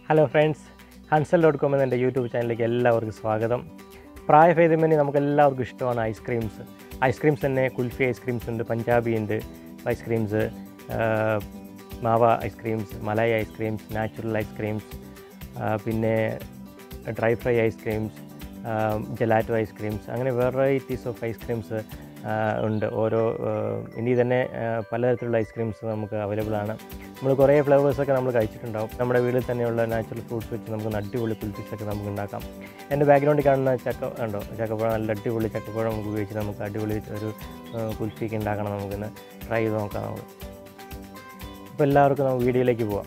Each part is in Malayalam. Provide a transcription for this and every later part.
hello friends Hansal dot com എന്ന എൻ്റെ യൂട്യൂബ് ചാനലിലേക്ക് എല്ലാവർക്കും സ്വാഗതം പ്രായഭേദമന്യേ നമുക്ക് എല്ലാവർക്കും ഇഷ്ടമാണ് ഐസ്ക്രീംസ് ഐസ്ക്രീംസ് തന്നെ കുൽഫി ഐസ്ക്രീംസ് ഉണ്ട് പഞ്ചാബി ഉണ്ട് ice creams mawa ice creams malai ice creams natural ice creams പിന്നെ dry fry ice creams gelato ice creams അങ്ങനെ വെറൈറ്റീസ് ഓഫ് ഐസ്ക്രീംസ് ഉണ്ട് ഓരോ ആ, ഇനി തന്നെ ആ, പലതരത്തിലുള്ള ഐസ്ക്രീംസ് നമുക്ക് അവൈലബിൾ ആണ് നമ്മൾ കുറേ ഫ്ലേവേഴ്സൊക്കെ നമ്മൾ കഴിച്ചിട്ടുണ്ടാവും നമ്മുടെ വീട്ടിൽ തന്നെയുള്ള നാച്ചുറൽ ഫ്രൂട്ട്സ് വെച്ച് നമുക്ക് അടിപൊളി കുൽഫീസൊക്കെ നമുക്ക് ഉണ്ടാക്കാം എൻ്റെ ബാക്ക്ഗ്രൗണ്ടിൽ കാണുന്ന ചക്ക ഉണ്ടോ ചക്കപ്പഴം നല്ല അടിപൊളി ചക്കപ്പഴം നമുക്ക് ഉപയോഗിച്ച് നമുക്ക് അടിപൊളി ഒരു ആ, കുൽഫിയൊക്കെ ഉണ്ടാക്കണം നമുക്കിന്ന് ട്രൈ ചെയ്ത് നോക്കാം നമുക്ക് അപ്പോൾ എല്ലാവർക്കും നമുക്ക് വീഡിയോയിലേക്ക് പോവാം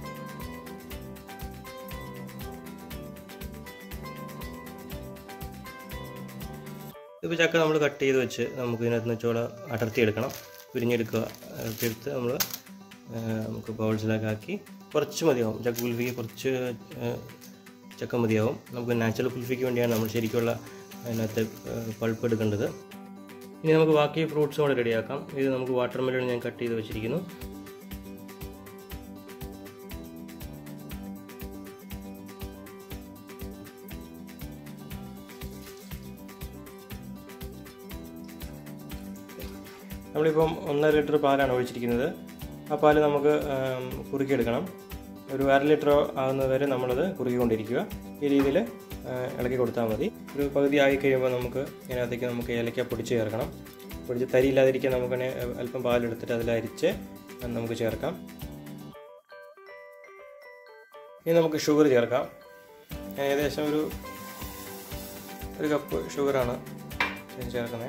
ഇപ്പോൾ ചക്ക നമ്മൾ കട്ട് ചെയ്ത് വെച്ച് നമുക്ക് ഇതിനകത്ത് നിന്ന് ചോള അടർത്തിയെടുക്കണം പിരിഞ്ഞെടുക്കുക അടർത്തിയെടുത്ത് നമ്മൾ നമുക്ക് ബൗൾസിലൊക്കെ ആക്കി കുറച്ച് മതിയാവും ചക്ക കുൽഫിക്ക് കുറച്ച് ആ, ചക്ക മതിയാവും നമുക്ക് നാച്ചുറൽ കുൽഫിക്ക് വേണ്ടിയാണ് നമ്മൾ ശരിക്കുള്ള അതിനകത്ത് പൾപ്പ് എടുക്കേണ്ടത് ഇനി നമുക്ക് ബാക്കി ഫ്രൂട്ട്സ് കൂടെ റെഡിയാക്കാം ഇത് നമുക്ക് വാട്ടർ മെലൺ ഞാൻ കട്ട് ചെയ്ത് വെച്ചിരിക്കുന്നു നമ്മളിപ്പം ഒന്നര ലിറ്റർ പാലാണ് ഒഴിച്ചിരിക്കുന്നത് ആ പാല് നമുക്ക് ആം, കുറുക്കിയെടുക്കണം ഒരു അര ലിറ്റർ ആകുന്നത് വരെ നമ്മളത് കുറുക്കിക്കൊണ്ടിരിക്കുക ഈ രീതിയിൽ ഇളക്കി കൊടുത്താൽ മതി ഒരു പകുതി ആയി കഴിയുമ്പോൾ നമുക്ക് ഇതിനകത്തേക്ക് നമുക്ക് ഏലക്ക പൊടിച്ച് ചേർക്കണം പൊടിച്ച് തരിയില്ലാതിരിക്കാൻ നമുക്ക് അല്പം പാലെടുത്തിട്ട് അതിൽ അരിച്ച് നമുക്ക് ചേർക്കാം ഇനി നമുക്ക് ഷുഗർ ചേർക്കാം ഞാൻ ഏകദേശം ഒരു ഒരു കപ്പ് ഷുഗറാണ് ഇതിന് ചേർക്കുന്നത്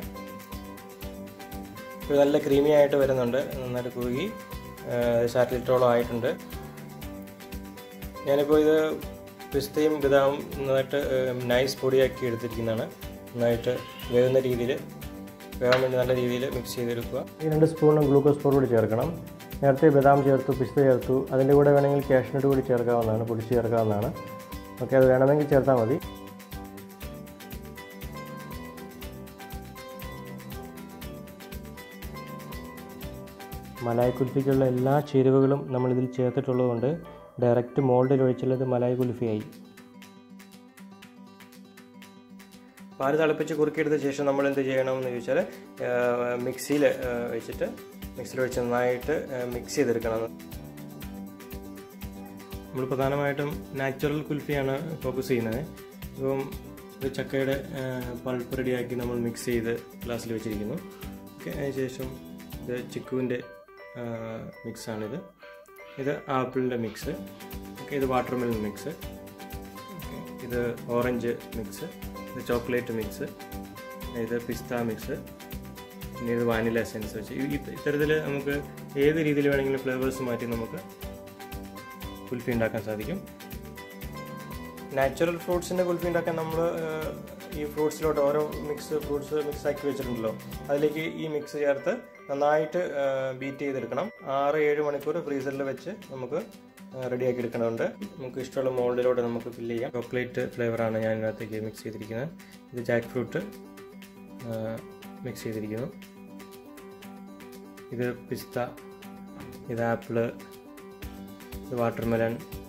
ഇത് നല്ല ക്രീമി ആയിട്ട് വരുന്നുണ്ട് നന്നായിട്ട് കുറുകി സാറ്റ് ലിറ്ററോളം ആയിട്ടുണ്ട് ഞാനിപ്പോൾ ഇത് പിസ്തയും ബദാമും നന്നായിട്ട് നൈസ് പൊടിയാക്കി എടുത്തിരിക്കുന്നതാണ് നന്നായിട്ട് വേകുന്ന രീതിയിൽ വേകാൻ വേണ്ടി നല്ല രീതിയിൽ മിക്സ് ചെയ്തെടുക്കുക ഈ രണ്ട് സ്പൂൺ ഗ്ലൂക്കോസ് പൗഡർ കൂടി ചേർക്കണം നേരത്തെ ബദാം ചേർത്തു പിസ്ത ചേർത്തു അതിൻ്റെ കൂടെ വേണമെങ്കിൽ കാഷ്നട്ട് കൂടി ചേർക്കാവുന്നതാണ് പൊടിച്ച് ചേർക്കാവുന്നതാണ് ഓക്കെ അത് വേണമെങ്കിൽ ചേർത്താൽ മതി മലായ് കുൽഫിക്കുള്ള എല്ലാ ചേരുവകളും നമ്മളിതിൽ ചേർത്തിട്ടുള്ളതുകൊണ്ട് ഡയറക്റ്റ് മോൾഡിൽ ഒഴിച്ചുള്ളത് മലായ് കുൽഫിയായി പാല് തിളപ്പിച്ച് കുറുക്കിയെടുത്ത ശേഷം നമ്മൾ എന്ത് ചെയ്യണമെന്ന് ചോദിച്ചാൽ മിക്സിയിൽ വെച്ചിട്ട് മിക്സിയിൽ വെച്ച് നന്നായിട്ട് മിക്സ് ചെയ്തെടുക്കണം നമ്മൾ പ്രധാനമായിട്ടും നാച്ചുറൽ കുൽഫിയാണ് ഫോക്കസ് ചെയ്യുന്നത് ഇപ്പം ഒരു ചക്കയുടെ പൾപ്പ് റെഡിയാക്കി നമ്മൾ മിക്സ് ചെയ്ത് ഗ്ലാസ്സിൽ വെച്ചിരിക്കുന്നു ഓക്കെ അതിനുശേഷം ഇത് ചിക്കുവിൻ്റെ മിക്സാണിത് ഇത് ആപ്പിളിൻ്റെ മിക്സ് ഓക്കെ ഇത് വാട്ടർ മെലൺ മിക്സ് ഓക്കെ ഇത് ഓറഞ്ച് മിക്സ് ഇത് ചോക്ലേറ്റ് മിക്സ് ഇത് പിസ്ത മിക്സ് പിന്നെ ഇത് വാനില എസെൻസ് വെച്ച് ഈ- ഈ- ഇത്തരത്തിൽ നമുക്ക് ഏത് രീതിയിൽ വേണമെങ്കിലും ഫ്ലേവേഴ്സ് മാറ്റി നമുക്ക് കുൽഫി ഉണ്ടാക്കാൻ സാധിക്കും നാച്ചുറൽ ഫ്രൂട്ട്സിൻ്റെ കുൽഫി ഉണ്ടാക്കാൻ നമ്മൾ ഈ ഫ്രൂട്ട്സിലോട്ട് ഓരോ മിക്സ് ഫ്രൂട്ട്സ് മിക്സ് ആക്കി വെച്ചിട്ടുണ്ടല്ലോ അതിലേക്ക് ഈ മിക്സ് ചേർത്ത് നന്നായിട്ട് ബീറ്റ് ചെയ്തെടുക്കണം ആറ് ഏഴ് മണിക്കൂർ ഫ്രീസറിൽ വെച്ച് നമുക്ക് റെഡിയാക്കി എടുക്കണമുണ്ട് നമുക്ക് ഇഷ്ടമുള്ള മോൾഡിലോട്ട് നമുക്ക് ഫില്ല് ചെയ്യാം ചോക്ലേറ്റ് ഫ്ലേവറാണ് ഞാൻ ഇതിനകത്തേക്ക് മിക്സ് ചെയ്തിരിക്കുന്നത് ഇത് ജാക്ക് ഫ്രൂട്ട് മിക്സ് ചെയ്തിരിക്കുന്നു ഇത് പിസ്ത ഇത് ആപ്പിള് ഇത് വാട്ടർമെലൺ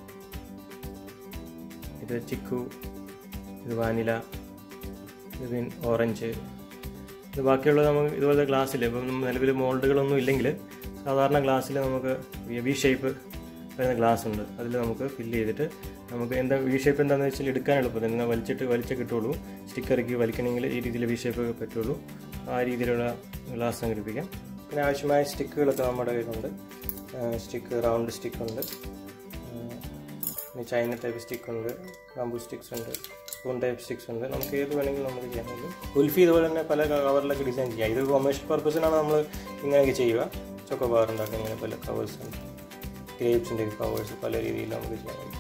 ഇത് ചിക്കു ഇത് വാനില ഇത് പിൻ ഓറഞ്ച് ഇത് ബാക്കിയുള്ളത് നമുക്ക് ഇതുപോലത്തെ ഗ്ലാസ്സിൽ ഇപ്പം നിലവിൽ മോൾഡുകളൊന്നും ഇല്ലെങ്കിൽ സാധാരണ ഗ്ലാസ്സിൽ നമുക്ക് വി ഷേപ്പ് വരുന്ന ഗ്ലാസ് ഉണ്ട് അതിൽ നമുക്ക് ഫില്ല് ചെയ്തിട്ട് നമുക്ക് എന്താ വി ഷേപ്പ് എന്താണെന്ന് വെച്ചാൽ എടുക്കാൻ എളുപ്പത്തിൽ നിങ്ങൾ വലിച്ചിട്ട് വലിച്ച കിട്ടുള്ളൂ സ്റ്റിക്കറിക്ക് വലിക്കണമെങ്കിൽ ഈ രീതിയിൽ വി ഷേപ്പ് പറ്റുള്ളൂ ആ രീതിയിലുള്ള ഗ്ലാസ് സംഘടിപ്പിക്കാം പിന്നെ ആവശ്യമായ സ്റ്റിക്കുകളൊക്കെ നമ്മുടെ കയ്യിലുണ്ട് സ്റ്റിക്ക് റൗണ്ട് സ്റ്റിക്കുണ്ട് പിന്നെ ചൈന ടൈപ്പ് സ്റ്റിക്ക് ഉണ്ട് ബാമ്പു സ്റ്റിക്സ് ഉണ്ട് സ്പൂൺ ടൈപ്പ് സ്റ്റിക്സ് ഉണ്ട് നമുക്ക് ഏത് വേണമെങ്കിലും നമുക്ക് ചെയ്യാൻ പറ്റും കുൽഫി ഇതുപോലെ തന്നെ പല കവറിലൊക്കെ ഡിസൈൻ ചെയ്യാം ഇത് കൊമേഴ്ഷ്യൽ പർപ്പസിനാണ് നമ്മൾ ഇങ്ങനെയൊക്കെ ചെയ്യുക ചൊക്ക ബാർ ഉണ്ടാക്കുക ഇങ്ങനെ പല കവേഴ്സ് ഉണ്ട് ഗ്രേപ്സിൻ്റെ കവേഴ്സ് പല രീതിയിൽ നമുക്ക് ചെയ്യാൻ പറ്റും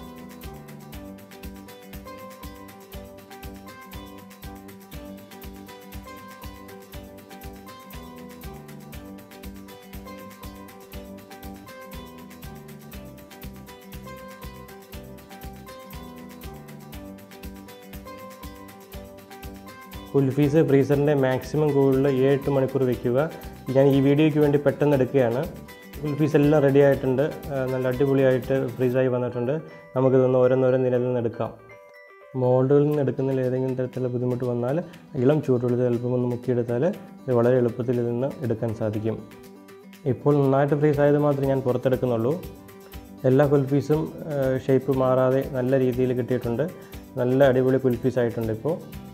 കുൽഫീസ് ഫ്രീസറിൻ്റെ മാക്സിമം കൂടുതൽ ഏഴ് മണിക്കൂർ വെക്കുക ഞാൻ ഈ വീഡിയോയ്ക്ക് വേണ്ടി പെട്ടെന്ന് എടുക്കുകയാണ് കുൽഫീസ് എല്ലാം റെഡി ആയിട്ടുണ്ട് ആ, നല്ല അടിപൊളിയായിട്ട് ഫ്രീസായി വന്നിട്ടുണ്ട് നമുക്കിതൊന്ന് ഓരോന്നോരോന്ന് നിലയിൽ നിന്ന് എടുക്കാം മോൾഡുകളിൽ നിന്ന് എടുക്കുന്നതിൽ ഏതെങ്കിലും തരത്തിലുള്ള ബുദ്ധിമുട്ട് വന്നാൽ ഇളം ചൂടുള്ളത് അല്പം ഒന്ന് മുക്കിയെടുത്താൽ ഇത് വളരെ എളുപ്പത്തിൽ ഇതിൽ നിന്ന് എടുക്കാൻ സാധിക്കും ഇപ്പോൾ നന്നായിട്ട് ഫ്രീസ് ആയത് മാത്രമേ ഞാൻ പുറത്തെടുക്കുന്നുള്ളൂ എല്ലാ കുൽഫീസും ഷേപ്പ് മാറാതെ നല്ല രീതിയിൽ കിട്ടിയിട്ടുണ്ട് നല്ല അടിപൊളി കുൽഫീസ് ആയിട്ടുണ്ട് ഇപ്പോൾ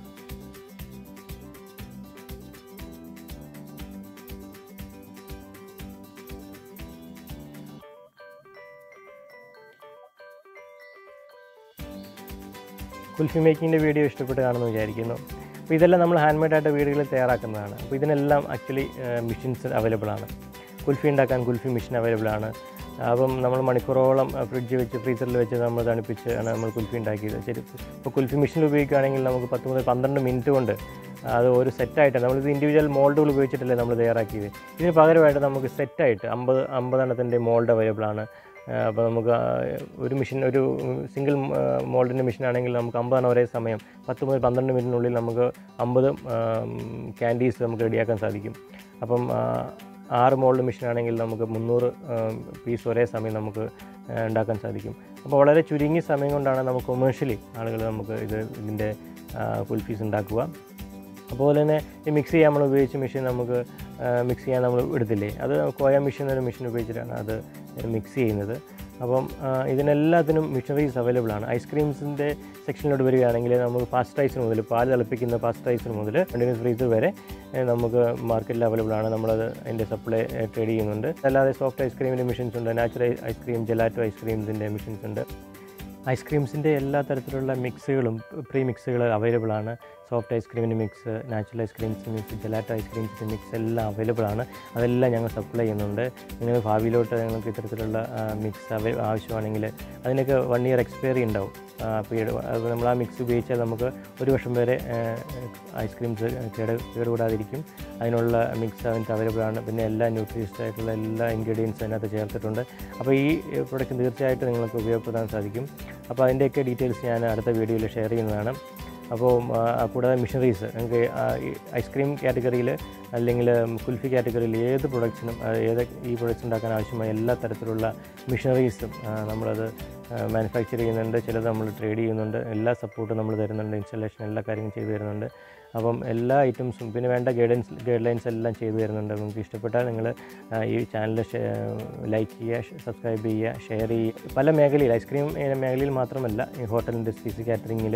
കുൽഫി മേക്കിങ്ങിൻ്റെ വീഡിയോ ഇഷ്ടപ്പെട്ട് കാണുമെന്ന് വിചാരിക്കുന്നു അപ്പോൾ ഇതെല്ലാം നമ്മൾ ഹാൻഡ് മെയ്ഡായിട്ട് വീടുകളിൽ തയ്യാറാക്കുന്നതാണ് അപ്പോൾ ഇതിനെല്ലാം ആക്ച്വലി മെഷീൻസ് അവൈലബിൾ ആണ് കുൽഫി ഉണ്ടാക്കാൻ കുൽഫി മെഷീൻ അവൈലബിൾ ആണ് അപ്പം നമ്മൾ മണിക്കൂറോളം ഫ്രിഡ്ജ് വെച്ച് ഫ്രീസറിൽ വെച്ച് നമ്മൾ തണുപ്പിച്ച് ആണ് നമ്മൾ കുൽഫി ഉണ്ടാക്കിയത് ശരി ഇപ്പോൾ കുൽഫി മെഷീൻ ഉപയോഗിക്കുകയാണെങ്കിൽ നമുക്ക് പത്ത് മുതൽ പന്ത്രണ്ട് മിനിറ്റ് കൊണ്ട് അത് ഒരു സെറ്റായിട്ട് നമ്മളിത് ഇൻഡിവിജ്വൽ മോൾഡുകൾ ഉപയോഗിച്ചിട്ടല്ലേ നമ്മൾ തയ്യാറാക്കിയത് ഇതിന് പകരമായിട്ട് നമുക്ക് സെറ്റായിട്ട് അമ്പത് അമ്പതെണ്ണത്തിൻ്റെ മോൾഡ് അവൈലബിൾ ആണ് അപ്പോൾ നമുക്ക് ആ, ഒരു മെഷീൻ ഒരു സിംഗിൾ മോൾഡിൻ്റെ മെഷീൻ ആണെങ്കിൽ നമുക്ക് അമ്പതെണ്ണം ഒരേ സമയം പത്ത് മുതൽ പന്ത്രണ്ട് മിനിറ്റിനുള്ളിൽ നമുക്ക് അമ്പത് ക്യാൻഡീസ് നമുക്ക് റെഡിയാക്കാൻ സാധിക്കും അപ്പം ആ, ആറ് മോൾഡ് മെഷീൻ ആണെങ്കിൽ നമുക്ക് മുന്നൂറ് പീസ് ഒരേ സമയം നമുക്ക് ആ, ഉണ്ടാക്കാൻ സാധിക്കും അപ്പോൾ വളരെ ചുരുങ്ങിയ സമയം കൊണ്ടാണ് നമുക്ക് കൊമേഴ്ഷ്യലി ആളുകൾ നമുക്ക് ഇത് ഇതിൻ്റെ ഫുൾഫീസ് ഉണ്ടാക്കുക അതുപോലെ തന്നെ ഈ മിക്സ് ചെയ്യാൻ നമ്മൾ ഉപയോഗിച്ച മെഷീൻ നമുക്ക് മിക്സ് ചെയ്യാൻ നമ്മൾ എടുത്തില്ലേ അത് കോയ മെഷീൻ എന്നൊരു മെഷീൻ ഉപയോഗിച്ചിട്ടാണ് അത് മിക്സ് ചെയ്യുന്നത് അപ്പം ആ, ഇതിനെല്ലാത്തിനും മിഷനറീസ് അവൈലബിൾ ആണ് ഐസ്ക്രീംസിൻ്റെ സെക്ഷനിലോട്ട് വരികയാണെങ്കിൽ നമുക്ക് പാസ്റ്ററൈസർ മുതൽ പാൽ തിളപ്പിക്കുന്ന പാസ്റ്ററൈസർ മുതൽ കണ്ടിന്യൂസ് ഫ്രീസർ വരെ ഏ, നമുക്ക് മാർക്കറ്റിൽ അവൈലബിൾ ആണ് നമ്മളത് അതിൻ്റെ സപ്ലൈ ട്രേഡ് ചെയ്യുന്നുണ്ട് അല്ലാതെ സോഫ്റ്റ് ഐസ്ക്രീമിൻ്റെ മെഷീൻസ് ഉണ്ട് നാച്ചുറൽ ഐസ്ക്രീം ജെലാറ്റോ ഐസ്ക്രീംസിൻ്റെ മെഷീൻസ് ഉണ്ട് ഐസ്ക്രീംസിൻ്റെ എല്ലാ തരത്തിലുള്ള മിക്സുകളും പ്രീ മിക്സുകൾ അവൈലബിൾ ആണ് സോഫ്റ്റ് ഐസ്ക്രീമിൻ്റെ മിക്സ് നാച്ചുറൽ ഐസ്ക്രീംസിൻ്റെ മിക്സ് ജെലാറ്റോ ഐസ്ക്രീംസിൻ്റെ മിക്സ് എല്ലാം അവൈലബിൾ ആണ് അതെല്ലാം ഞങ്ങൾ സപ്ലൈ ചെയ്യുന്നുണ്ട് നിങ്ങൾ ഭാവിയിലോട്ട് നിങ്ങൾക്ക് ഇത്തരത്തിലുള്ള മിക്സ് അവൈ ആവശ്യമാണെങ്കിൽ അതിനൊക്കെ വൺ ഇയർ എക്സ്പയറി ഉണ്ടാവും പീരീഡ് അത് നമ്മൾ ആ മിക്സ് ഉപയോഗിച്ചാൽ നമുക്ക് ഒരു വർഷം വരെ ഐസ്ക്രീംസ് കേട് കേടുകൂടാതിരിക്കും അതിനുള്ള മിക്സ് അതിനകത്ത് അവൈലബിൾ ആണ് പിന്നെ എല്ലാ ന്യൂട്രീഷ്യസ് ആയിട്ടുള്ള എല്ലാ ഇൻഗ്രീഡിയൻസ് അതിനകത്ത് ചേർത്തിട്ടുണ്ട് അപ്പോൾ ഈ പ്രൊഡക്റ്റ് തീർച്ചയായിട്ടും നിങ്ങൾക്ക് ഉപയോഗപ്പെടാൻ സാധിക്കും അപ്പോൾ അതിൻ്റെയൊക്കെ ഡീറ്റെയിൽസ് ഞാൻ അടുത്ത വീഡിയോയിൽ ഷെയർ ചെയ്യുന്നതാണ് അപ്പോൾ ആ, കൂടാതെ മിഷനറീസ് നിങ്ങൾക്ക് ആ, ഈ ഐസ്ക്രീം കാറ്റഗറിയിൽ അല്ലെങ്കിൽ കുൽഫി കാറ്റഗറിയിൽ ഏത് പ്രൊഡക്ട്സിനും ഏത് ഈ പ്രൊഡക്ട്സ് ഉണ്ടാക്കാൻ ആവശ്യമായ എല്ലാ തരത്തിലുള്ള മിഷനറീസും നമ്മളത് മാനുഫാക്ചർ ചെയ്യുന്നുണ്ട് ചിലത് നമ്മൾ ട്രേഡ് ചെയ്യുന്നുണ്ട് എല്ലാ സപ്പോർട്ടും നമ്മൾ തരുന്നുണ്ട് ഇൻസ്റ്റലേഷൻ എല്ലാ കാര്യങ്ങളും ചെയ്തു തരുന്നുണ്ട് അപ്പം എല്ലാ ഐറ്റംസും പിന്നെ വേണ്ട ഗൈഡൻസ് ഗൈഡ് ലൈൻസ് എല്ലാം ചെയ്തു തരുന്നുണ്ട് നിങ്ങൾക്ക് ഇഷ്ടപ്പെട്ടാൽ നിങ്ങൾ ഈ ചാനൽ ലൈക്ക് ചെയ്യുക സബ്സ്ക്രൈബ് ചെയ്യുക ഷെയർ ചെയ്യുക പല മേഖലയിൽ ഐസ്ക്രീം മേഖലയിൽ മാത്രമല്ല ഈ ഹോട്ടൽ ഇൻഡസ്ട്രീസ് കാറ്ററിങ്ങിൽ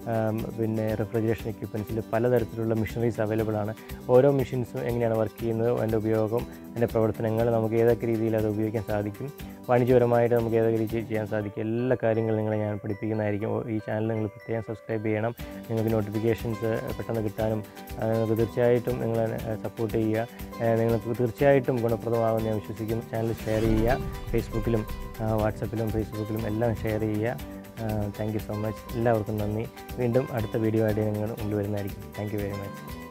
പിന്നെ റെഫ്രിജറേഷൻ എക്യുപ്മെൻസിൽ പലതരത്തിലുള്ള മെഷീനറീസ് അവൈലബിൾ ആണ് ഓരോ മെഷീൻസും എങ്ങനെയാണ് വർക്ക് ചെയ്യുന്നത് അതിൻ്റെ ഉപയോഗം അതിൻ്റെ പ്രവർത്തനങ്ങൾ നമുക്ക് ഏതൊക്കെ രീതിയിൽ അത് ഉപയോഗിക്കാൻ സാധിക്കും വാണിജ്യപരമായിട്ട് നമുക്ക് ഏതൊക്കെ രീതിയിൽ ചെയ്യാൻ സാധിക്കും എല്ലാ കാര്യങ്ങളും നിങ്ങളെ ഞാൻ പഠിപ്പിക്കുന്നതായിരിക്കും ഓ- ഈ ചാനൽ നിങ്ങൾ പ്രത്യേകം സബ്സ്ക്രൈബ് ചെയ്യണം നിങ്ങൾക്ക് നോട്ടിഫിക്കേഷൻസ് പെട്ടെന്ന് കിട്ടാനും ആ, നിങ്ങൾക്ക് തീർച്ചയായിട്ടും നിങ്ങളെ സപ്പോർട്ട് ചെയ്യുക ആ, നിങ്ങൾക്ക് തീർച്ചയായിട്ടും ഗുണപ്രദമാകുമെന്ന് ഞാൻ വിശ്വസിക്കുന്നു ചാനൽ ഷെയർ ചെയ്യുക ഫേസ്ബുക്കിലും ആ, വാട്സപ്പിലും ഫേസ്ബുക്കിലും എല്ലാം ഷെയർ ചെയ്യുക താങ്ക് യു സോ മച്ച് എല്ലാവർക്കും നന്ദി വീണ്ടും അടുത്ത വീഡിയോ ആയിട്ട് നിങ്ങൾ മുമ്പിൽ വരുന്നതായിരിക്കും താങ്ക് യു വെരി മച്ച്